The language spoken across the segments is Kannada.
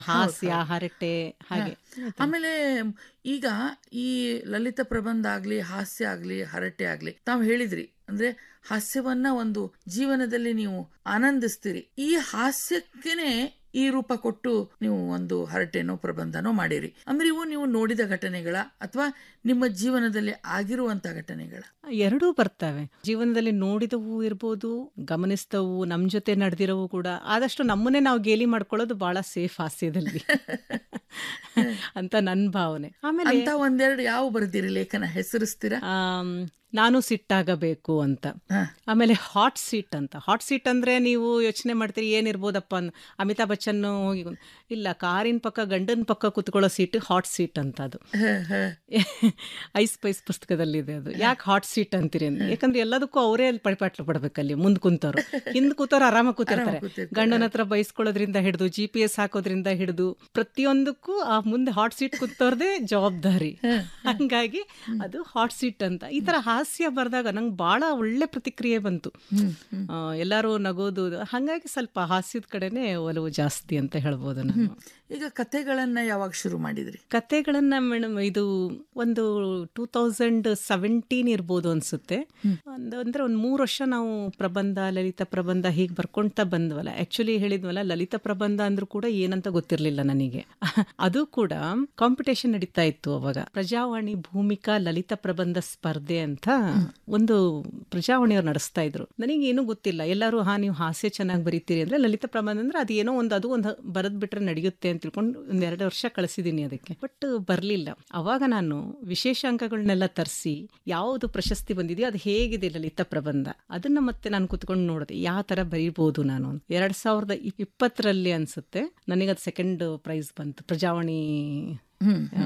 ಹಾಸ್ಯ ಹರಟೆ ಹಾಗೆ ಆಮೇಲೆ ಈಗ ಈ ಲಲಿತ ಪ್ರಬಂಧ ಆಗ್ಲಿ ಹಾಸ್ಯ ಆಗ್ಲಿ ಹರಟೆ ಆಗ್ಲಿ ತಾವು ಹೇಳಿದ್ರಿ ಅಂದ್ರೆ ಹಾಸ್ಯವನ್ನ ಒಂದು ಜೀವನದಲ್ಲಿ ನೀವು ಆನಂದಿಸ್ತೀರಿ ಈ ಹಾಸ್ಯಕ್ಕೇನೆ ಈ ರೂಪ ಕೊಟ್ಟು ನೀವು ಒಂದು ಹರಟೆನೋ ಪ್ರಬಂಧನೋ ಮಾಡಿರಿ ಅಂದ್ರೆ ಇವು ನೀವು ನೋಡಿದ ಘಟನೆಗಳ ಅಥವಾ ನಿಮ್ಮ ಜೀವನದಲ್ಲಿ ಆಗಿರುವಂತ ಘಟನೆಗಳ ಎರಡೂ ಬರ್ತವೆ ಜೀವನದಲ್ಲಿ ನೋಡಿದವು ಇರ್ಬೋದು ಗಮನಿಸಿದವು ನಮ್ ಜೊತೆ ನಡೆದಿರೋವು ಕೂಡ ಆದಷ್ಟು ನಮ್ಮನ್ನೇ ನಾವು ಗೇಲಿ ಮಾಡ್ಕೊಳ್ಳೋದು ಬಹಳ ಸೇಫ್ ಹಾಸ್ಯದಲ್ಲಿ ಅಂತ ನನ್ನ ಭಾವನೆ ಆಮೇಲೆ ಅಂತ ಒಂದೆರಡು ಯಾವ ಬರ್ದಿರಿ ಲೇಖನ ಹೆಸರಿಸ್ತೀರಾ ಆಮ್, ನಾನು ಸಿಟ್ಟಾಗಬೇಕು ಅಂತ ಹ. ಆಮೇಲೆ ಹಾಟ್ ಸೀಟ್ ಅಂತ ಹಾಟ್ ಸೀಟ್ ಅಂದ್ರೆ ನೀವು ಯೋಚನೆ ಮಾಡ್ತೀರಿ ಏನಿರ್ಬೋದಪ್ಪ ಅನ್- ಅಮಿತಾಬ್ ಬಚ್ಚನ್ ಹೋಗಿ ಇಲ್ಲ ಕಾರಿನ ಪಕ್ಕ ಗಂಡನ ಪಕ್ಕ ಕುತ್ಕೊಳ್ಳೋ ಸೀಟ್ ಹಾಟ್ ಸೀಟ್ ಅಂತ ಅದು ಹ, ಹ. ಐಸ್ ಪೈಸ್ ಪುಸ್ತಕದಲ್ಲಿದೆ ಅದು ಯಾಕೆ ಹಾಟ್ ಸೀಟ್ ಅಂತೀರಿ ಅಂತ ಯಾಕಂದ್ರೆ ಎಲ್ಲದಕ್ಕೂ ಅವರೇ ಅಲ್ಲಿ ಪಡಿಪಾಟ್ಲು ಪಡ್ಬೇಕಲ್ಲಿ ಮುಂದ್ ಕುಂತವ್ರು ಹಿಂದ್ ಕೂತವ್ರು ಆರಾಮಾಗಿ ಕೂತಿರ್ತಾರೆ ಕೂತಿರ್ತಾರೆ. ಗಂಡನ ಹತ್ರ ಬೈಸ್ಕೊಳ್ಳೋದ್ರಿಂದ ಹಿಡಿದು ಜಿ ಪಿ ಎಸ್ ಹಾಕೋದ್ರಿಂದ ಹಿಡಿದು ಪ್ರತಿಯೊಂದಕ್ಕೂ ಆ ಮುಂದೆ ಹಾಟ್ ಸೀಟ್ ಕೂತವ್ರದೇ ಜವಾಬ್ದಾರಿ ಹಂಗಾಗಿ ಅದು ಹಾಟ್ ಸೀಟ್ ಅಂತ ಈ ತರ ಹಾಸ್ಯ ಬರ್ದಾಗ ನಂಗೆ ಬಹಳ ಒಳ್ಳೆ ಪ್ರತಿಕ್ರಿಯೆ ಬಂತು ಆ, ಎಲ್ಲರೂ ನಗೋದು ಹಂಗಾಗಿ ಸ್ವಲ್ಪ ಹಾಸ್ಯದ ಕಡೆನೆ ಒಲವು ಜಾಸ್ತಿ ಅಂತ ಹೇಳ್ಬೋದು ನಾನು ಈಗ ಕಥೆಗಳನ್ನ ಯಾವಾಗ ಶುರು ಮಾಡಿದ್ರಿ ಕತೆಗಳನ್ನ ಮೇಡಮ್ ಇದು ಒಂದು ಟೂ ತೌಸಂಡ್ ಸೆವೆಂಟೀನ್ ಇರ್ಬೋದು ಅನ್ಸುತ್ತೆ ಒಂದು ಅಂದ್ರೆ ಒಂದು ಮೂರು ವರ್ಷ ನಾವು ಪ್ರಬಂಧ ಲಲಿತ ಪ್ರಬಂಧ ಹೀಗೆ ಬರ್ಕೊಂತ ಬಂದ್ವಲ್ಲ ಆಕ್ಚುಲಿ ಹೇಳಿದ್ವಲ್ಲ ಲಲಿತ ಪ್ರಬಂಧ ಅಂದ್ರೂ ಕೂಡ ಏನಂತ ಗೊತ್ತಿರಲಿಲ್ಲ ನನಗೆ ಅದು ಕೂಡ ಕಾಂಪಿಟೇಷನ್ ನಡೀತಾ ಇತ್ತು ಅವಾಗ ಪ್ರಜಾವಾಣಿ ಭೂಮಿಕಾ ಲಲಿತ ಪ್ರಬಂಧ ಸ್ಪರ್ಧೆ ಅಂತ ಒಂದು ಪ್ರಜಾವಾಣಿಯವ್ರು ನಡೆಸ್ತಾ ಇದ್ರು ನನಗೆ ಏನೂ ಗೊತ್ತಿಲ್ಲ ಎಲ್ಲರೂ ಹಾ ನೀವು ಹಾಸ್ಯ ಚೆನ್ನಾಗಿ ಬರೀತೀರಿ ಅಂದ್ರೆ ಲಲಿತ ಪ್ರಬಂಧ ಅಂದ್ರೆ ಅದು ಏನೋ ಒಂದು ಅದು ಒಂದು ಬರೆದ್ ಬಿಟ್ರೆ ನಡೆಯುತ್ತೆ ಅಂತ ತಿಳ್ಕೊಂಡು ಒಂದ್ ಎರಡು ವರ್ಷ ಕಳಿಸಿದ್ದೀನಿ ಅದಕ್ಕೆ ಬಟ್ ಬರಲಿಲ್ಲ ಅವಾಗ ನಾನು ವಿಶೇಷ ಅಂಕಗಳನ್ನೆಲ್ಲ ತರಿಸಿ ಯಾವುದು ಪ್ರಶಸ್ತಿ ಬಂದಿದೆಯೋ ಅದು ಹೇಗಿದೆ ಲಲಿತ ಪ್ರಬಂಧ ಅದನ್ನ ಮತ್ತೆ ನಾನು ಕುತ್ಕೊಂಡು ನೋಡಿದೆ ಯಾವ ತರ ಬರೀಬಹುದು ನಾನು ಅಂತ. ಎರಡ್ ಸಾವಿರದ ಇಪ್- ಇಪ್ಪತ್ತರಲ್ಲಿ ಅನ್ಸುತ್ತೆ ನನಗೆ ಅದು ಸೆಕೆಂಡ್ ಪ್ರೈಸ್ ಬಂತು ಪ್ರಜಾವಾಣಿ ಆ,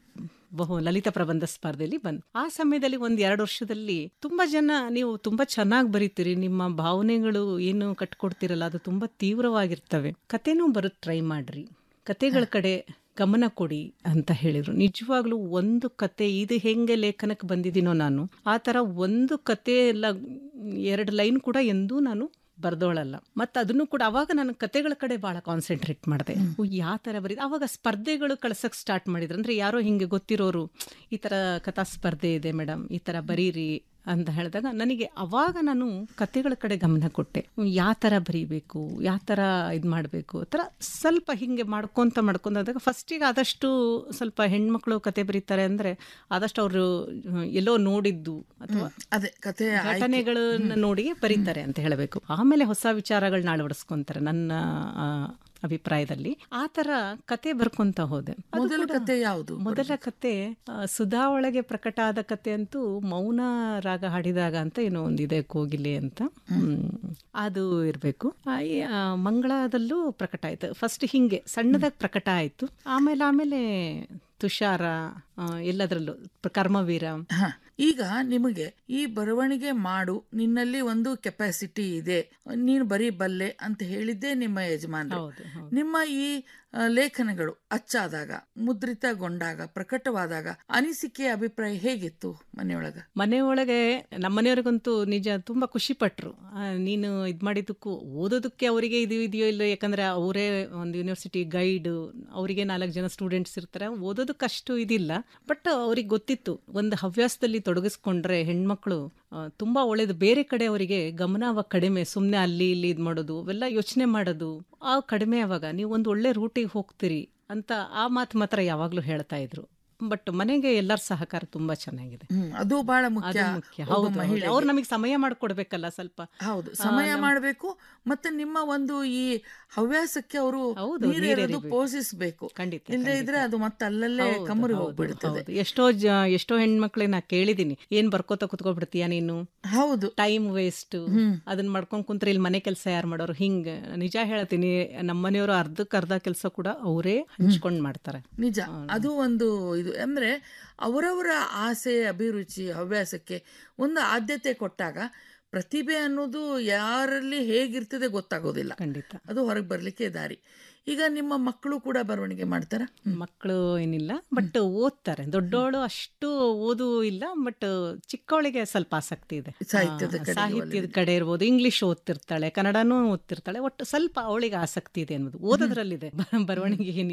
ಬಹು ಲಲಿತ ಪ್ರಬಂಧ ಸ್ಪರ್ಧೆಯಲ್ಲಿ ಬಂದು ಆ ಸಮಯದಲ್ಲಿ ಒಂದ್ ಎರಡು ವರ್ಷದಲ್ಲಿ ತುಂಬಾ ಜನ ನೀವು ತುಂಬಾ ಚೆನ್ನಾಗಿ ಬರೀತೀರಿ ನಿಮ್ಮ ಭಾವನೆಗಳು ಏನು ಕಟ್ಕೊಡ್ತಿರಲ್ಲ ಅದು ತುಂಬಾ ತೀವ್ರವಾಗಿರ್ತವೆ ಕತೆನೂ ಬರೋದ್ ಟ್ರೈ ಮಾಡ್ರಿ ಕತೆಗಳ ಕಡೆ ಗಮನ ಕೊಡಿ ಅಂತ ಹೇಳಿದ್ರು ನಿಜವಾಗ್ಲೂ ಒಂದು ಕತೆ ಇದು ಹೆಂಗೆ ಲೇಖನಕ್ಕೆ ಬಂದಿದ್ದೀನೋ ನಾನು ಆ ತರ ಒಂದು ಕತೆ ಎಲ್ಲ ಎರಡು ಲೈನ್ ಕೂಡ ಎಂದೂ ನಾನು ಬರ್ದೋಳಲ್ಲ ಮತ್ತೆ ಅದನ್ನು ಕೂಡ ಅವಾಗ ನಾನು ಕತೆಗಳ ಕಡೆ ಬಹಳ ಕಾನ್ಸಂಟ್ರೇಟ್ ಮಾಡಿದೆ ಯಾವ ತರ ಬರೀ ಅವಾಗ ಸ್ಪರ್ಧೆಗಳು ಕಳ್ಸಕ್ ಸ್ಟಾರ್ಟ್ ಮಾಡಿದ್ರು ಅಂದ್ರೆ ಯಾರೋ ಹಿಂಗೆ ಗೊತ್ತಿರೋರು ಈ ತರ ಕಥಾ ಸ್ಪರ್ಧೆ ಇದೆ ಮೇಡಮ್ ಈ ತರ ಬರೀರಿ ಅಂತ ಹೇಳಿದಾಗ ನನಗೆ ಅವಾಗ ನಾನು ಕತೆಗಳ ಕಡೆ ಗಮನ ಕೊಟ್ಟೆ ಯಾವ ಥರ ಬರೀಬೇಕು ಯಾವ ಥರ ಇದು ಮಾಡಬೇಕು ಥರ ಸ್ವಲ್ಪ ಹಿಂಗೆ ಮಾಡ್ಕೊಂತ ಮಾಡ್ಕೊಂತಾಗ ಫಸ್ಟಿಗೆ ಆದಷ್ಟು ಸ್ವಲ್ಪ ಹೆಣ್ಮಕ್ಳು ಕತೆ ಬರೀತಾರೆ ಅಂದರೆ ಆದಷ್ಟು ಅವರು ಎಲ್ಲೋ ನೋಡಿದ್ದು ಅಥವಾ ಅದೇ ಕಥೆ ಘಟನೆಗಳನ್ನ ನೋಡಿ ಬರೀತಾರೆ ಅಂತ ಹೇಳಬೇಕು ಆಮೇಲೆ ಹೊಸ ವಿಚಾರಗಳನ್ನ ಅಳವಡಿಸ್ಕೊಂತಾರೆ ನನ್ನ ಆ, ಅಭಿಪ್ರಾಯದಲ್ಲಿ ಆ ತರ ಕತೆ ಬರ್ಕೊಂತ ಹೋದೆ ಅದು ಮೊದಲ ಕೂಡ- ಕತೆ ಯಾವುದು ಮೊದಲ ಕತೆ ಆ, ಸುಧಾ ಒಳಗೆ ಪ್ರಕಟ ಆದ ಕತೆ ಅಂತೂ ಮೌನ ರಾಗ ಹಾಡಿದಾಗ ಅಂತ ಏನೋ ಒಂದಿದೆ ಕೋಗಿಲೆ ಅಂತ ಹ್ಮ್. ಅದು ಇರಬೇಕು ಮಂಗಳದಲ್ಲೂ ಪ್ರಕಟ ಆಯ್ತು ಫಸ್ಟ್ ಹಿಂಗೆ ಸಣ್ಣದಾಗಿ ಪ್ರಕಟ ಆಯ್ತು ಆಮೇಲೆ ಆಮೇಲೆ ತುಷಾರ ಆ, ಎಲ್ಲದರಲ್ಲೂ ಪ್ರ- ಕರ್ಮವೀರ ಹ. ಈಗ ನಿಮಗೆ ಈ ಬರವಣಿಗೆ ಮಾಡು ನಿನ್ನಲ್ಲಿ ಒಂದು ಕೆಪಾಸಿಟಿ ಇದೆ ನೀನು ಬರೀ ಬಲ್ಲೆ ಅಂತ ಹೇಳಿದ್ದೇ ನಿಮ್ಮ ಯಜಮಾನರು ಹೌದು ಹೌದು ನಿಮ್ಮ ಈ ಆ, ಲೇಖನಗಳು ಅಚ್ಚಾದಾಗ ಮುದ್ರಿತಗೊಂಡಾಗ ಪ್ರಕಟವಾದಾಗ ಅನಿಸಿಕೆ ಅಭಿಪ್ರಾಯ ಹೇಗಿತ್ತು ಮನೆಯೊಳಗ ಮನೆಯೊಳಗೆ ನಮ್ಮನೆಯವ್ರಿಗಂತೂ ನಿಜ ತುಂಬಾ ಖುಷಿ ಪಟ್ರು ಆ, ನೀನು ಇದ್ ಮಾಡಿದ್ದಕ್ಕೂ ಓದೋದಕ್ಕೆ ಅವರಿಗೆ ಇದು ಇದೆಯೋ ಇಲ್ಲೋ ಯಾಕಂದ್ರೆ ಅವರೇ ಒಂದು ಯೂನಿವರ್ಸಿಟಿ ಗೈಡ್ ಅವರಿಗೆ ನಾಲ್ಕು ಜನ ಸ್ಟೂಡೆಂಟ್ಸ್ ಇರ್ತಾರೆ ಓದೋದಕ್ಕೆ ಅಷ್ಟು ಇದಿಲ್ಲ ಬಟ್ ಅವ್ರಿಗೆ ಗೊತ್ತಿತ್ತು ಒಂದು ಹವ್ಯಾಸದಲ್ಲಿ ತೊಡಗಿಸ್ಕೊಂಡ್ರೆ ಹೆಣ್ಮಕ್ಳು ಆ, ತುಂಬಾ ಒಳ್ಳೇದು ಬೇರೆ ಕಡೆ ಅವರಿಗೆ ಗಮನ ಅವಾಗ ಕಡಿಮೆ ಸುಮ್ಮನೆ ಅಲ್ಲಿ ಇಲ್ಲಿ ಇದು ಮಾಡೋದು ಅವೆಲ್ಲ ಯೋಚನೆ ಮಾಡೋದು ಆ ಕಡಿಮೆ ಅವಾಗ ನೀವು ಒಂದು ಒಳ್ಳೆ ರೂಟಿಗೆ ಹೋಗ್ತೀರಿ ಅಂತ ಆ ಮಾತು ಮಾತ್ರ ಯಾವಾಗ್ಲೂ ಹೇಳ್ತಾ ಇದ್ರು ಬಟ್ ಮನೆಗೆ ಎಲ್ಲರ ಸಹಕಾರ ತುಂಬಾ ಚೆನ್ನಾಗಿದೆ ಹ್ಮ್ ಅದು ಬಹಳ ಮುಖ್ಯ ಅದು ಮುಖ್ಯ ಒಬ್ಬ ಹೌದು ಮಹಿಳೆಗೆ. ಅವ್ರು ನಮಗೆ ಸಮಯ ಮಾಡ್ಕೊಡ್ಬೇಕಲ್ಲ ಸ್ವಲ್ಪ ಹೌದು ಸಮಯ ಮಾಡಬೇಕು ಮತ್ತೆ ನಿಮ್ಮ ಒಂದು ಈ ಹವ್ಯಾಸಕ್ಕೆ ಅವರು ಹೌದು, ನೀರೆರೆದು ನೀರೆರಿಬೇಕು. ಪೋಷಿಸಬೇಕು ಖಂಡಿತ, ಇಲ್ಲದೆ ಖಂಡಿತ. ಇದ್ರೆ ಅದು ಮತ್ತೆ ಅಲ್ಲಲ್ಲೇ ಹೌದು, ಕಮ್ಮರಿ ಹೌದು, ಹೋಗ್ಬಿಡ್ತದೆ ಹೌದು. ಎಷ್ಟೋ ಜ ಎಷ್ಟೋ ಹೆಣ್ಮಕ್ಳಿಗೆ ನಾ ಕೇಳಿದೀನಿ ಏನ್ ಬರ್ಕೋತ ಕುತ್ಕೊಬಿಡ್ತೀಯ ನೀನು ಹೌದು ಟೈಮ್ ವೇಸ್ಟ್ ಅದನ್ನ ಮಾಡ್ಕೊಂಡ್ ಕುಂತ್ರೆ ಇಲ್ಲಿ ಮನೆ ಕೆಲಸ ಯಾರು ಮಾಡೋರು ಹಿಂಗ ನಿಜ ಹೇಳ್ತೀನಿ ನಮ್ಮನೆಯವರು ಅರ್ಧಕ್ಕೆ ಅರ್ಧ ಕೆಲಸ ಕೂಡ ಅವರೇ ಹಂಚ್ಕೊಂಡ್ ಮಾಡ್ತಾರೆ ನಿಜ ಅದು ಒಂದು ಇದು ಅಂದ್ರೆ ಅವರವರ ಆಸೆ ಅಭಿರುಚಿ ಹವ್ಯಾಸಕ್ಕೆ ಒಂದು ಆದ್ಯತೆ ಕೊಟ್ಟಾಗ ಪ್ರತಿಭೆ ಅನ್ನೋದು ಯಾರಲ್ಲಿ ಹೇಗಿರ್ತದೆ ಗೊತ್ತಾಗೋದಿಲ್ಲ ಖಂಡಿತ ಅದು ಹೊರಗೆ ಬರಲಿಕ್ಕೆ ದಾರಿ ಈಗ ನಿಮ್ಮ ಮಕ್ಕಳು ಕೂಡ ಬರವಣಿಗೆ ಮಾಡ್ತಾರ ಮಕ್ಕಳು ಏನಿಲ್ಲ ಬಟ್ ಓದ್ತಾರೆ ದೊಡ್ಡವಳು ಅಷ್ಟು ಓದು ಇಲ್ಲ ಬಟ್ ಚಿಕ್ಕವಳಿಗೆ ಸ್ವಲ್ಪ ಆಸಕ್ತಿ ಇದೆ ಸಾಹಿತ್ಯದ ಆ, ಕಡೆಗೆ ಸಾಹಿತ್ಯದ ಕಡೆ ಇರ್ಬೋದು ಇಂಗ್ಲಿಷ್ ಓದ್ತಿರ್ತಾಳೆ ಕನ್ನಡನೂ ಓದ್ತಿರ್ತಾಳೆ ಒಟ್ಟು ಸ್ವಲ್ಪ ಅವಳಿಗೆ ಆಸಕ್ತಿ ಇದೆ ಅನ್ನೋದು ಓದೋದ್ರಲ್ಲಿದೆ ಬ- ಬರವಣಿಗೆ ಏನಿಲ್ಲ